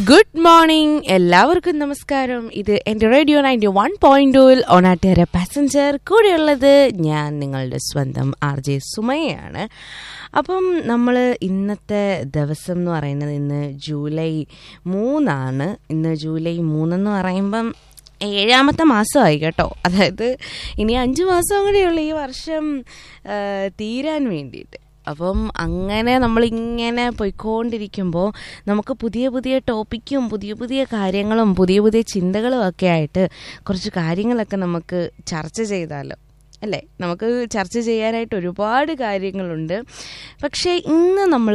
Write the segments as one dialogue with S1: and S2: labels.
S1: good morning എല്ലാവർക്കും നമസ്കാരം ഇത് എൻ്റെ റേഡിയോ നയൻറ്റി വൺ പോയിന്റ് ടൂവിൽ ഓണാട്ടുകാര പാസഞ്ചർ കൂടെയുള്ളത് ഞാൻ നിങ്ങളുടെ സ്വന്തം ആർ ജെ സുമയാണ് അപ്പം നമ്മൾ ഇന്നത്തെ ദിവസം എന്ന് പറയുന്നത് ഇന്ന് ജൂലൈ മൂന്നാണ് ഇന്ന് ജൂലൈ മൂന്നെന്ന് പറയുമ്പം ഏഴാമത്തെ മാസമായി കേട്ടോ അതായത് ഇനി അഞ്ച് മാസം കൂടെയുള്ള ഈ വർഷം ആ, തീരാൻ വേണ്ടിയിട്ട് അപ്പം അങ്ങനെ നമ്മളിങ്ങനെ പോയിക്കൊണ്ടിരിക്കുമ്പോൾ നമുക്ക് പുതിയ പുതിയ ടോപ്പിക്കും പുതിയ പുതിയ കാര്യങ്ങളും പുതിയ പുതിയ ചിന്തകളും ഒക്കെ ആയിട്ട് കുറച്ച് കാര്യങ്ങളൊക്കെ നമുക്ക് ചർച്ച ചെയ്താലോ അല്ലേ നമുക്ക് ചർച്ച ചെയ്യാനായിട്ട് ഒരുപാട് കാര്യങ്ങളുണ്ട് പക്ഷേ ഇന്ന് നമ്മൾ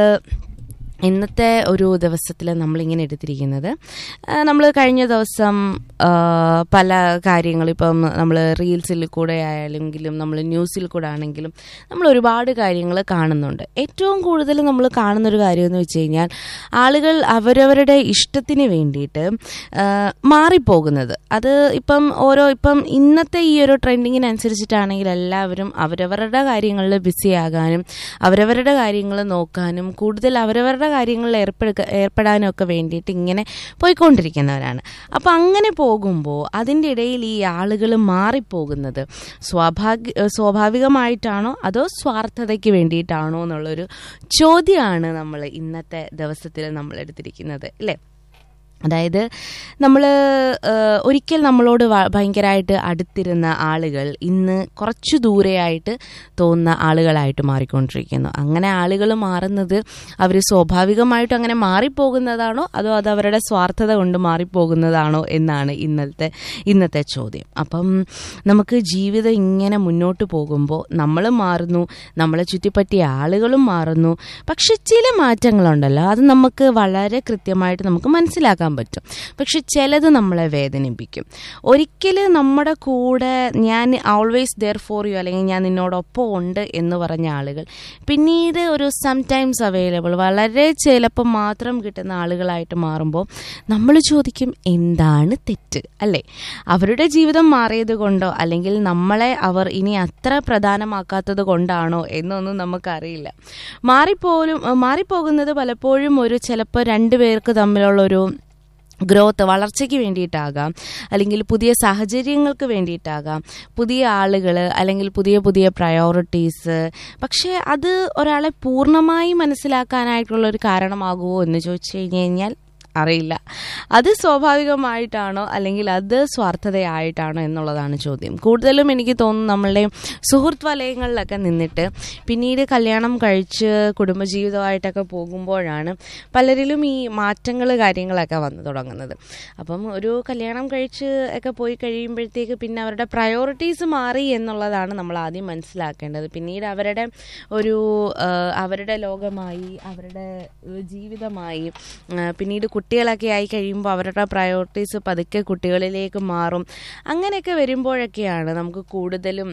S1: ഇന്നത്തെ ഒരു ദിവസത്തിൽ നമ്മളിങ്ങനെ എടുത്തിരിക്കുന്നത് നമ്മൾ കഴിഞ്ഞ ദിവസം ആ, പല കാര്യങ്ങൾ ഇപ്പം നമ്മൾ റീൽസിൽ കൂടെ ആയാലെങ്കിലും നമ്മൾ ന്യൂസിൽ കൂടെ ആണെങ്കിലും നമ്മൾ ഒരുപാട് കാര്യങ്ങൾ കാണുന്നുണ്ട് ഏറ്റവും കൂടുതൽ നമ്മൾ കാണുന്നൊരു കാര്യം എന്ന് വെച്ച് കഴിഞ്ഞാൽ ആളുകൾ അവരവരുടെ ഇഷ്ടത്തിന് വേണ്ടിയിട്ട് ആ, മാറിപ്പോകുന്നത് അത് ഇപ്പം ഓരോ ഇപ്പം ഇന്നത്തെ ഈ ഒരു ട്രെൻഡിങ്ങിനനുസരിച്ചിട്ടാണെങ്കിൽ എല്ലാവരും അവരവരുടെ കാര്യങ്ങളിൽ ബിസി ആകാനും അവരവരുടെ കാര്യങ്ങൾ നോക്കാനും കൂടുതൽ അവരവരുടെ കാര്യങ്ങളിൽ ഏർപ്പെടുക ഏർപ്പെടാനും ഒക്കെ വേണ്ടിയിട്ട് ഇങ്ങനെ പോയിക്കൊണ്ടിരിക്കുന്നവരാണ് അപ്പം അങ്ങനെ പോകുമ്പോൾ അതിൻ്റെ ഇടയിൽ ഈ ആളുകൾ മാറിപ്പോകുന്നത് സ്വാഭാവിക സ്വാഭാവികമായിട്ടാണോ അതോ സ്വാർത്ഥതയ്ക്ക് വേണ്ടിയിട്ടാണോ എന്നുള്ളൊരു ചോദ്യമാണ് നമ്മൾ ഇന്നത്തെ ദിവസത്തിൽ നമ്മൾ എടുത്തിരിക്കുന്നത് അല്ലേ അതായത് നമ്മൾ ഒരിക്കൽ നമ്മളോട് വ- ഭയങ്കരമായിട്ട് അടുത്തിരുന്ന ആളുകൾ ഇന്ന് കുറച്ചു ദൂരെയായിട്ട് തോന്നുന്ന ആളുകളായിട്ട് മാറിക്കൊണ്ടിരിക്കുന്നു അങ്ങനെ ആളുകൾ മാറുന്നത് അവർ സ്വാഭാവികമായിട്ടും അങ്ങനെ മാറിപ്പോകുന്നതാണോ അതോ അത് അവരുടെ സ്വാർത്ഥത കൊണ്ട് മാറിപ്പോകുന്നതാണോ എന്നാണ് ഇന്നത്തെ ഇന്നത്തെ ചോദ്യം അപ്പം നമുക്ക് ജീവിതം ഇങ്ങനെ മുന്നോട്ട് പോകുമ്പോൾ നമ്മൾ മാറുന്നു നമ്മളെ ചുറ്റിപ്പറ്റിയ ആളുകളും മാറുന്നു പക്ഷെ ചില മാറ്റങ്ങളുണ്ടല്ലോ അത് നമുക്ക് വളരെ കൃത്യമായിട്ട് നമുക്ക് മനസ്സിലാക്കാൻ പറ്റും പക്ഷെ ചിലത് നമ്മളെ വേദനിപ്പിക്കും ഒരിക്കൽ നമ്മുടെ കൂടെ ഞാൻ ഓൾവേസ് ദെയർ ഫോർ യു അല്ലെങ്കിൽ ഞാൻ നിന്നോടൊപ്പം ഉണ്ട് എന്ന് പറഞ്ഞ ആളുകൾ പിന്നീട് ഒരു സംടൈംസ് അവൈലബിൾ വളരെ ചിലപ്പോൾ മാത്രം കിട്ടുന്ന ആളുകളായിട്ട് മാറുമ്പോൾ നമ്മൾ ചോദിക്കും എന്താണ് തെറ്റ് അല്ലേ അവരുടെ ജീവിതം മാറിയത് കൊണ്ടോ അല്ലെങ്കിൽ നമ്മളെ അവർ ഇനി അത്ര പ്രധാനമാക്കാത്തത് കൊണ്ടാണോ എന്നൊന്നും നമുക്കറിയില്ല മാറിപ്പോലും മാറിപ്പോകുന്നത് പലപ്പോഴും ഒരു ചിലപ്പോൾ രണ്ടുപേർക്ക് തമ്മിലുള്ള ഒരു ഗ്രോത്ത് വളർച്ചയ്ക്ക് വേണ്ടിയിട്ടാകാം അല്ലെങ്കിൽ പുതിയ സാഹചര്യങ്ങൾക്ക് വേണ്ടിയിട്ടാകാം പുതിയ ആളുകൾ അല്ലെങ്കിൽ പുതിയ പുതിയ പ്രയോറിറ്റീസ് പക്ഷേ അത് ഒരാളെ പൂർണ്ണമായി മനസ്സിലാക്കാനായിട്ടുള്ള ഒരു കാരണമാകുമോ എന്ന് ചോദിച്ചു കഴിഞ്ഞ് കഴിഞ്ഞാൽ അറിയില്ല അത് സ്വാഭാവികമായിട്ടാണോ അല്ലെങ്കിൽ അത് സ്വാർത്ഥതയായിട്ടാണോ എന്നുള്ളതാണ് ചോദ്യം കൂടുതലും എനിക്ക് തോന്നുന്നു നമ്മളുടെ സുഹൃത്ത് വലയങ്ങളിലൊക്കെ നിന്നിട്ട് പിന്നീട് കല്യാണം കഴിച്ച് കുടുംബജീവിതമായിട്ടൊക്കെ പോകുമ്പോഴാണ് പലരിലും ഈ മാറ്റങ്ങൾ കാര്യങ്ങളൊക്കെ വന്നു തുടങ്ങുന്നത് അപ്പം ഒരു കല്യാണം കഴിച്ച് ഒക്കെ പോയി കഴിയുമ്പോഴത്തേക്ക് പിന്നെ അവരുടെ പ്രയോറിറ്റീസ് മാറി എന്നുള്ളതാണ് നമ്മൾ ആദ്യം മനസ്സിലാക്കേണ്ടത് പിന്നീട് അവരുടെ ഒരു ആ, അവരുടെ ലോകമായി അവരുടെ ഏഹ്, ജീവിതമായി ആ, പിന്നീട് കുട്ടികളൊക്കെ ആയി കഴിയുമ്പോൾ അവരുടെ പ്രയോറിറ്റീസ് പതുക്കെ കുട്ടികളിലേക്ക് മാറും അങ്ങനെയൊക്കെ വരുമ്പോഴൊക്കെയാണ് നമുക്ക് കൂടുതലും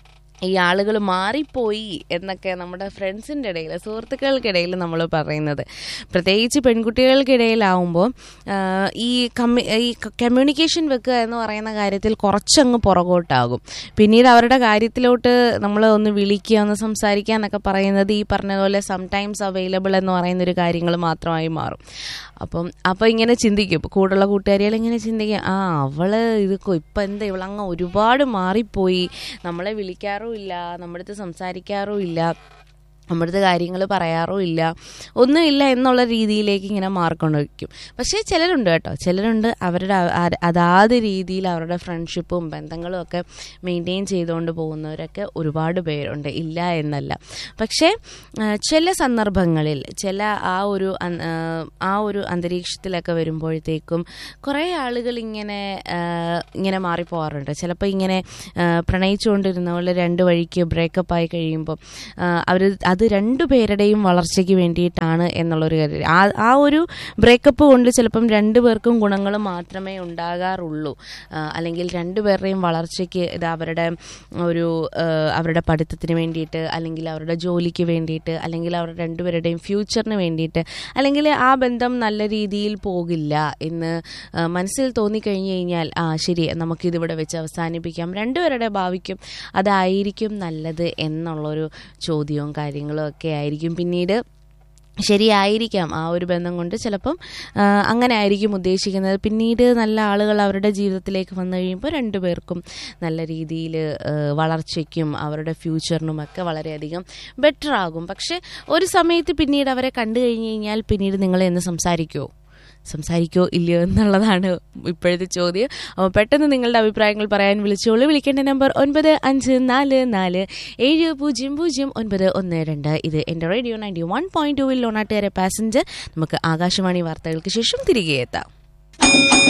S1: ഈ ആളുകൾ മാറിപ്പോയി എന്നൊക്കെ നമ്മുടെ ഫ്രണ്ട്സിൻ്റെ ഇടയിൽ സുഹൃത്തുക്കൾക്കിടയിൽ നമ്മൾ പറയുന്നത് പ്രത്യേകിച്ച് പെൺകുട്ടികൾക്കിടയിലാവുമ്പോൾ ആഹ്, ഈ കമ്മ്യൂ ഈ കമ്മ്യൂണിക്കേഷൻ വെക്കുക എന്ന് പറയുന്ന കാര്യത്തിൽ കുറച്ചങ്ങ് പുറകോട്ടാകും പിന്നീട് അവരുടെ കാര്യത്തിലോട്ട് നമ്മൾ ഒന്ന് വിളിക്കുക ഒന്ന് സംസാരിക്കുക എന്നൊക്കെ പറയുന്നത് ഈ പറഞ്ഞതുപോലെ സംടൈംസ് അവൈലബിൾ എന്ന് പറയുന്നൊരു കാര്യങ്ങൾ മാത്രമായി മാറും അപ്പം അപ്പോൾ ഇങ്ങനെ ചിന്തിക്കും ഇപ്പം കൂടുള്ള കൂട്ടുകാരികൾ ഇങ്ങനെ ചിന്തിക്കും ആ അവള് ഇത് കൊ- ഇപ്പം എന്താ ഇവളങ്ങ് ഒരുപാട് മാറിപ്പോയി നമ്മളെ വിളിക്കാറും ഇല്ല നമ്മുടെ അടുത്ത് സംസാരിക്കാറും ഇല്ല നമ്മുടെ അടുത്ത് കാര്യങ്ങൾ പറയാറും ഇല്ല ഒന്നുമില്ല എന്നുള്ള രീതിയിലേക്ക് ഇങ്ങനെ മാറിക്കൊണ്ട് വയ്ക്കും പക്ഷേ ചിലരുണ്ട് കേട്ടോ ചിലരുണ്ട് അവരുടെ ആ- ആ- അതാത് രീതിയിൽ അവരുടെ ഫ്രണ്ട്ഷിപ്പും ബന്ധങ്ങളും ഒക്കെ മെയിൻറ്റെയിൻ ചെയ്തുകൊണ്ട് പോകുന്നവരൊക്കെ ഒരുപാട് പേരുണ്ട് ഇല്ല എന്നല്ല പക്ഷേ ആ, ചില സന്ദർഭങ്ങളിൽ ചില ആ ഒരു അൻ- ആ, ആ ഒരു അന്തരീക്ഷത്തിലൊക്കെ വരുമ്പോഴത്തേക്കും കുറേ ആളുകൾ ഇങ്ങനെ ആ, ഇങ്ങനെ മാറിപ്പോകാറുണ്ട് ചിലപ്പോൾ ഇങ്ങനെ ആ, പ്രണയിച്ചുകൊണ്ടിരുന്നവൾ രണ്ട് വഴിക്ക് ബ്രേക്കപ്പ് ആയി കഴിയുമ്പോൾ അവർ അത് രണ്ടു പേരുടെയും വളർച്ചയ്ക്ക് വേണ്ടിയിട്ടാണ് എന്നുള്ളൊരു കാര്യം ആ ആ ഒരു ബ്രേക്കപ്പ് കൊണ്ട് ചിലപ്പം രണ്ടു പേർക്കും ഗുണങ്ങൾ മാത്രമേ ഉണ്ടാകാറുള്ളൂ ആ, അല്ലെങ്കിൽ രണ്ടുപേരുടെയും വളർച്ചയ്ക്ക് ഇത് അവരുടെ ഒരു ആ, അവരുടെ പഠിത്തത്തിന് വേണ്ടിയിട്ട് അല്ലെങ്കിൽ അവരുടെ ജോലിക്ക് വേണ്ടിയിട്ട് അല്ലെങ്കിൽ അവരുടെ രണ്ടുപേരുടെയും ഫ്യൂച്ചറിന് വേണ്ടിയിട്ട് അല്ലെങ്കിൽ ആ ബന്ധം നല്ല രീതിയിൽ പോകില്ല എന്ന് ആ, മനസ്സിൽ തോന്നിക്കഴിഞ്ഞു കഴിഞ്ഞാൽ ആ ശരി നമുക്കിതിവിടെ വെച്ച് അവസാനിപ്പിക്കാം രണ്ടുപേരുടെ ഭാവിക്കും അതായിരിക്കും നല്ലത് എന്നുള്ളൊരു ചോദ്യവും കാര്യങ്ങളും ഒക്കെ ആയിരിക്കും പിന്നീട് ശരിയായിരിക്കാം ആ ഒരു ബന്ധം കൊണ്ട് ചിലപ്പം ആ, അങ്ങനെ ആയിരിക്കും ഉദ്ദേശിക്കുന്നത് പിന്നീട് നല്ല ആളുകൾ അവരുടെ ജീവിതത്തിലേക്ക് വന്നു കഴിയുമ്പോൾ രണ്ടുപേർക്കും നല്ല രീതിയിൽ വളർച്ചയ്ക്കും അവരുടെ ഫ്യൂച്ചറിനുമൊക്കെ വളരെയധികം ബെറ്റർ ആകും പക്ഷെ ഒരു സമയത്ത് പിന്നീട് അവരെ കണ്ടു കഴിഞ്ഞ് കഴിഞ്ഞാൽ പിന്നീട് നിങ്ങൾ എന്ന് സംസാരിക്കുമോ സംസാരിക്കോ ഇല്ലയോ എന്നുള്ളതാണ് ഇപ്പോഴത്തെ ചോദ്യം അപ്പോൾ പെട്ടെന്ന് നിങ്ങളുടെ അഭിപ്രായങ്ങൾ പറയാൻ വിളിച്ചോളൂ വിളിക്കേണ്ട നമ്പർ ഒൻപത് അഞ്ച് നാല് നാല് ഏഴ് പൂജ്യം പൂജ്യം ഒൻപത് ഒന്ന് രണ്ട് ഇത് എൻ്റെ റേഡിയോ നയൻറ്റി വൺ പോയിന്റ് ടൂവിൽ ലോണാട്ടുകാരെ പാസഞ്ചർ നമുക്ക് ആകാശവാണി വാർത്തകൾക്ക് ശേഷം തിരികെ എത്താം